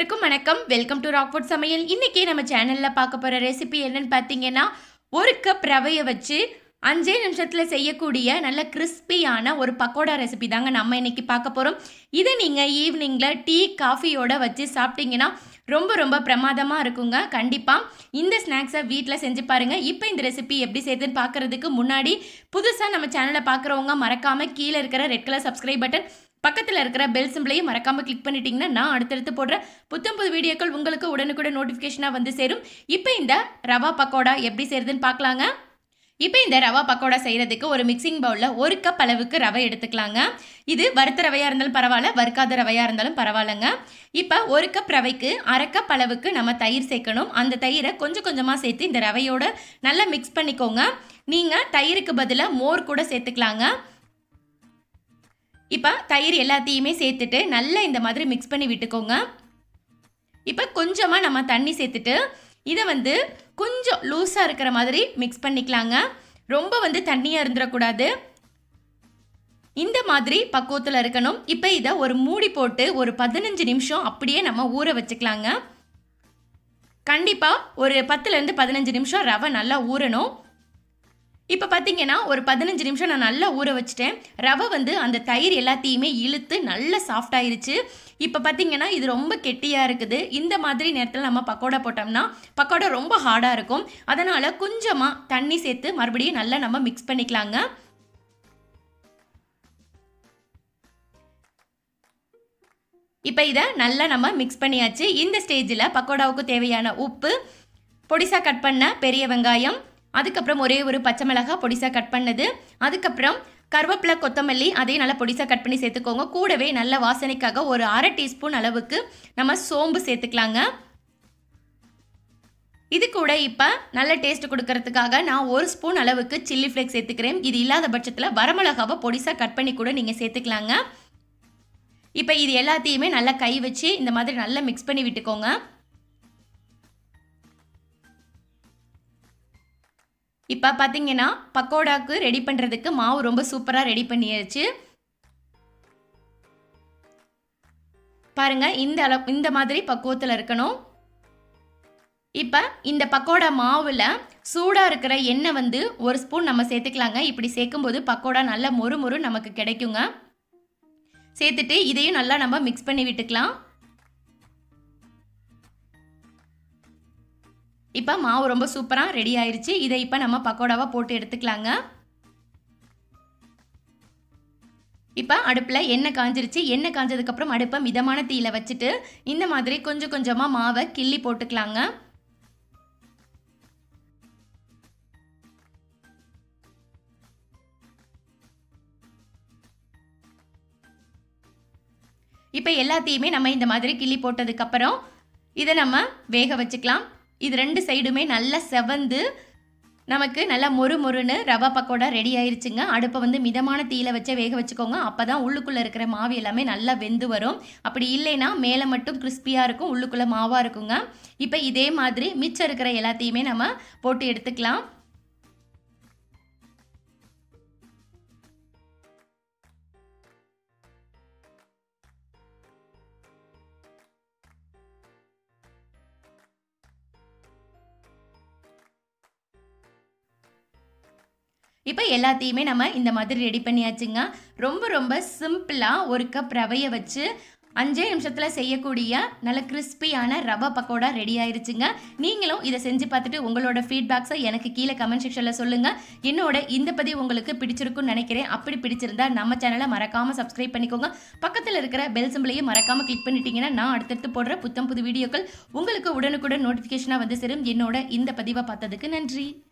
அனைவருக்கும் வணக்கம் welcome to Rockwood சமையல் இன்னைக்கு நம்ம சேனல்ல பார்க்க போற ரெசிபி என்னன்னு பார்த்தீங்கன்னா ஒரு கப் ரவையை வச்சு அஞ்சே நிமிஷத்தில் செய்யக்கூடிய நல்ல கிறிஸ்பியான ஒரு பக்கோடா ரெசிபி தாங்க நம்ம இன்னைக்கு பார்க்க போகிறோம் இதை நீங்கள் ஈவினிங்கில் டீ காஃபியோட வச்சு சாப்பிட்டீங்கன்னா ரொம்ப ரொம்ப பிரமாதமாக இருக்குங்க கண்டிப்பாக இந்த ஸ்நாக்ஸை வீட்டில் செஞ்சு பாருங்கள் இப்போ இந்த ரெசிபி எப்படி செய்யுதுன்னு பார்க்குறதுக்கு முன்னாடி புதுசாக நம்ம சேனலை பார்க்குறவங்க மறக்காமல் கீழே இருக்கிற ரெட் கலர் சப்ஸ்கிரைப் பட்டன் பக்கத்தில் இருக்கிற பெல் சிம்பிளையும் மறக்காமல் கிளிக் பண்ணிட்டீங்கன்னா நான் அடுத்தடுத்து போடுற புத்தம் புது வீடியோக்கள் உங்களுக்கு உடனுக்குடன் நோட்டிஃபிகேஷனாக வந்து சேரும் இப்போ இந்த ரவா பக்கோடா எப்படி செய்யறதுன்னு பார்க்கலாங்க இப்போ இந்த ரவா பக்கோடா செய்கிறதுக்கு ஒரு மிக்சிங் பவுலில் ஒரு கப் அளவுக்கு ரவை எடுத்துக்கலாங்க இது வறுத்த ரவையாக இருந்தாலும் பரவாயில்ல வறுக்காத ரவையாக இருந்தாலும் பரவாயில்லைங்க இப்போ ஒரு கப் ரவைக்கு அரை கப் அளவுக்கு நம்ம தயிர் சேர்க்கணும் அந்த தயிரை கொஞ்சம் கொஞ்சமாக சேர்த்து இந்த ரவையோட நல்லா மிக்ஸ் பண்ணிக்கோங்க நீங்கள் தயிருக்கு பதிலாக மோர் கூட சேர்த்துக்கலாங்க இப்போ தயிர் எல்லாத்தையுமே சேர்த்துட்டு நல்லா இந்த மாதிரி மிக்ஸ் பண்ணி விட்டுக்கோங்க இப்போ கொஞ்சமாக நம்ம தண்ணி சேர்த்துட்டு இதை வந்து கொஞ்சம் லூஸாக இருக்கிற மாதிரி மிக்ஸ் பண்ணிக்கலாங்க ரொம்ப வந்து தண்ணியாக இருந்துடக்கூடாது இந்த மாதிரி பக்குவத்தில் இருக்கணும் இப்போ இதை ஒரு மூடி போட்டு ஒரு பதினஞ்சு நிமிஷம் அப்படியே நம்ம ஊற வச்சுக்கலாங்க கண்டிப்பாக ஒரு பத்துலேருந்து பதினஞ்சு நிமிஷம் ரவை நல்லா ஊறணும் இப்போ பார்த்தீங்கன்னா ஒரு பதினஞ்சு நிமிஷம் நான் நல்லா ஊற வச்சுட்டேன் ரவை வந்து அந்த தயிர் எல்லாத்தையுமே இழுத்து நல்லா சாஃப்ட் ஆயிருச்சு இப்போ பார்த்தீங்கன்னா இது ரொம்ப கெட்டியாக இருக்குது இந்த மாதிரி நேரத்தில் நம்ம பக்கோடா போட்டோம்னா பக்கோடா ரொம்ப ஹார்டாக இருக்கும் அதனால் கொஞ்சமாக தண்ணி சேர்த்து மறுபடியும் நல்லா நம்ம மிக்ஸ் பண்ணிக்கலாங்க இப்போ இதை நல்லா நம்ம மிக்ஸ் பண்ணியாச்சு இந்த ஸ்டேஜில் பக்கோடாவுக்கு தேவையான உப்பு பொடிசாக கட் பண்ண பெரிய வெங்காயம் அதுக்கப்புறம் ஒரே ஒரு பச்சை மிளகாய் பொடிசாக கட் பண்ணது அதுக்கப்புறம் கருவேப்பிலை கொத்தமல்லி அதையும் நல்லா பொடிசாக கட் பண்ணி சேர்த்துக்கோங்க கூடவே நல்ல வாசனைக்காக ஒரு அரை டீஸ்பூன் அளவுக்கு நம்ம சோம்பு சேர்த்துக்கலாங்க இது கூட இப்போ நல்ல டேஸ்ட் கொடுக்கறதுக்காக நான் ஒரு ஸ்பூன் அளவுக்கு சில்லி ஃப்ளேக்ஸ் சேர்த்துக்கிறேன் இது இல்லாத பட்சத்தில் வரமிளகாவை பொடிசாக கட் பண்ணி கூட நீங்கள் சேர்த்துக்கலாங்க இப்போ இது எல்லாத்தையுமே நல்லா கை வச்சு இந்த மாதிரி நல்லா மிக்ஸ் பண்ணி விட்டுக்கோங்க இப்போ பார்த்தீங்கன்னா பக்கோடாக்கு ரெடி பண்ணுறதுக்கு மாவு ரொம்ப சூப்பராக ரெடி பண்ணியாச்சு பாருங்க இந்த அளவு இந்த மாதிரி பக்குவத்தில் இருக்கணும் இப்போ இந்த பக்கோடா மாவில் சூடாக இருக்கிற எண்ணெய் வந்து ஒரு ஸ்பூன் நம்ம சேர்த்துக்கலாங்க இப்படி சேர்க்கும்போது பக்கோடா நல்லா மொறு மொறு நமக்கு கிடைக்குங்க சேர்த்துட்டு இதையும் நல்லா நம்ம மிக்ஸ் பண்ணி விட்டுக்கலாம் இப்போ மாவு ரொம்ப சூப்பராக ரெடி ஆயிருச்சு இதை இப்போ நம்ம பக்கோடாவாக போட்டு எடுத்துக்கலாங்க இப்போ அடுப்பில் எண்ணெய் காஞ்சிருச்சு எண்ணெய் காஞ்சதுக்கப்புறம் அடுப்பை மிதமான தீயில வச்சுட்டு இந்த மாதிரி கொஞ்சம் கொஞ்சமாக மாவை கிள்ளி போட்டுக்கலாங்க இப்போ எல்லாத்தையுமே நம்ம இந்த மாதிரி கிள்ளி போட்டதுக்கப்புறம் இதை நம்ம வேக வச்சுக்கலாம் இது ரெண்டு சைடுமே நல்லா செவந்து நமக்கு நல்லா மொறு மொறுன்னு ரவா பக்கோடா ரெடி ஆயிருச்சுங்க அடுப்பை வந்து மிதமான தீயில வச்சு வேக வச்சுக்கோங்க அப்போ தான் உள்ளுக்குள்ளே இருக்கிற மாவு எல்லாமே நல்லா வெந்து வரும் அப்படி இல்லைன்னா மேலே மட்டும் கிறிஸ்பியாக இருக்கும் உள்ளுக்குள்ளே மாவாக இருக்குங்க இப்போ இதே மாதிரி மிச்சம் இருக்கிற எல்லாத்தையுமே நம்ம போட்டு எடுத்துக்கலாம் இப்போ எல்லாத்தையுமே நம்ம இந்த மாதிரி ரெடி பண்ணியாச்சுங்க ரொம்ப ரொம்ப சிம்பிளாக ஒரு கப் ரவையை வச்சு அஞ்சே நிமிஷத்தில் செய்யக்கூடிய நல்ல கிறிஸ்பியான ரவா பக்கோடா ரெடி ஆயிருச்சுங்க நீங்களும் இதை செஞ்சு பார்த்துட்டு உங்களோட ஃபீட்பேக்ஸை எனக்கு கீழே கமெண்ட் செக்ஷனில் சொல்லுங்கள் என்னோட இந்த பதிவு உங்களுக்கு பிடிச்சிருக்குன்னு நினைக்கிறேன் அப்படி பிடிச்சிருந்தா நம்ம சேனலை மறக்காமல் சப்ஸ்கிரைப் பண்ணிக்கோங்க பக்கத்தில் இருக்கிற பெல் சிம்பிளையும் மறக்காமல் கிளிக் பண்ணிட்டீங்கன்னா நான் அடுத்தடுத்து போடுற புத்தம் புது வீடியோக்கள் உங்களுக்கு உடனுக்குடன் நோட்டிஃபிகேஷனாக வந்து சேரும் என்னோட இந்த பதிவை பார்த்ததுக்கு நன்றி